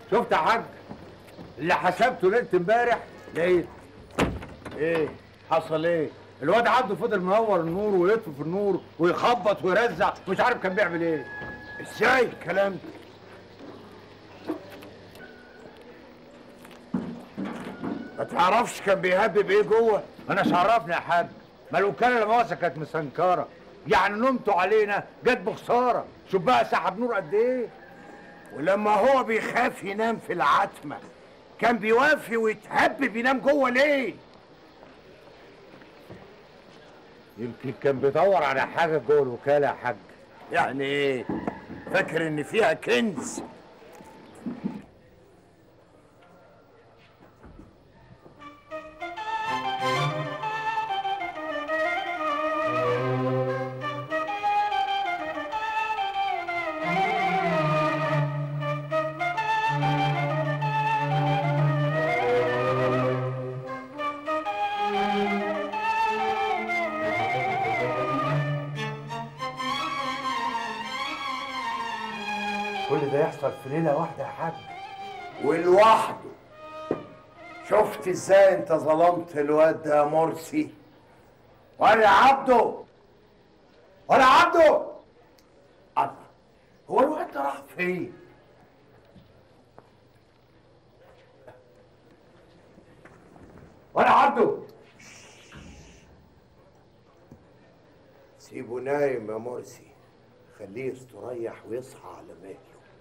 شفت يا حاج اللي حسبته ليله امبارح لقيت ايه حصل ايه الواد عبده فضل منور النور ويطفي في النور ويخبط ويرزع مش عارف كان بيعمل ايه ازاي الكلام ده ما تعرفش كان بيهبب ايه جوه انا مش عرفني يا حاج ما الوكاله المؤسسه كانت مسنكره يعني نمتوا علينا جت بخساره شوف بقى سحب نور قد ايه ولما هو بيخاف ينام في العتمه كان بيوافي ويتهبب ينام جوه ليه يمكن كان بيدور على حاجه جوه الوكاله يا حاج يعني ايه فاكر ان فيها كنز كل ده يحصل في ليله واحده يا حاج ولوحده شفت ازاي انت ظلمت الواد ده يا مرسي ولا عبده ولا عبده الله هو الواد ده راح فين ولا عبده سيبه نايم يا مرسي خليه يستريح ويصحى على مهله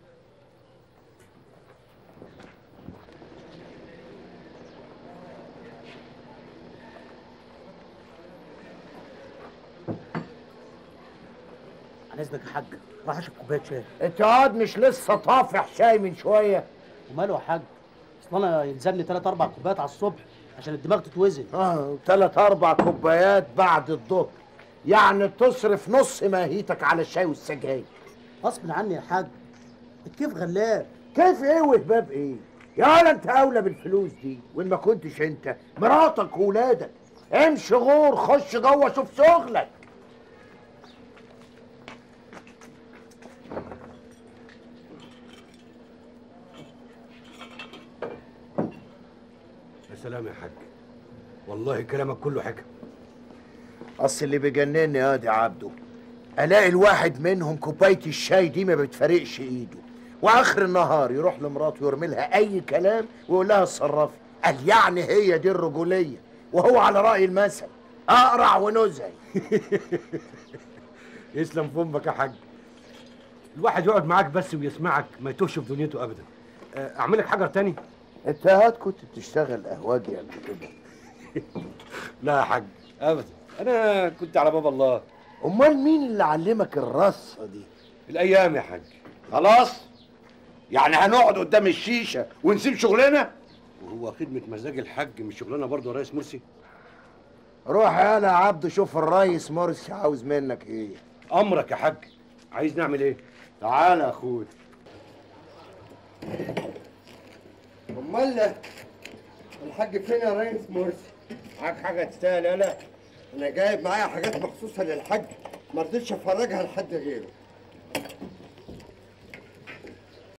عن اذنك يا حاج راح اشرب كوبايه شاي انت قاعد مش لسه طافح شاي من شويه وماله يا حاج اصل انا يلزمني ثلاث اربع كوبايات على الصبح عشان الدماغ تتوزن اه ثلاث اربع كوبايات بعد الظهر يعني تصرف نص ماهيتك على الشاي والسجاير غصب عني يا حاج الكيف غلاب كيف ايه وهباب ايه يا انت اولى بالفلوس دي وان ما كنتش انت مراتك وولادك امشي غور خش جوه شوف شغلك يا سلام يا حاج والله كلامك كله حكم اصل اللي بيجنني يا دي عبده الاقي الواحد منهم كوبايه الشاي دي ما بتفرقش ايده واخر النهار يروح لمراته يرمي لها اي كلام ويقول لها اتصرفي قال يعني هي دي الرجوليه وهو على راي المثل اقرع ونزهي يسلم في امك يا حاج الواحد يقعد معاك بس ويسمعك ما يتوهش في دنيته ابدا آه، اعمل لك حجر تاني انت هات كنت بتشتغل قهوجي قبل كده لا يا حاج ابدا انا كنت على باب الله امال مين اللي علمك الرصه دي الايام يا حاج خلاص يعني هنقعد قدام الشيشه ونسيب شغلنا وهو خدمه مزاج الحاج مش شغلانه برضه يا ريس مرسي روح يا انا يا عبده شوف الريس مرسي عاوز منك ايه امرك يا حاج عايز نعمل ايه تعالى يا اخويا امال الحاج فين يا ريس مرسي معاك حاجه تستاهل يالا انا جايب معايا حاجات مخصوصه للحاج ما رضيتش افرجها لحد غيره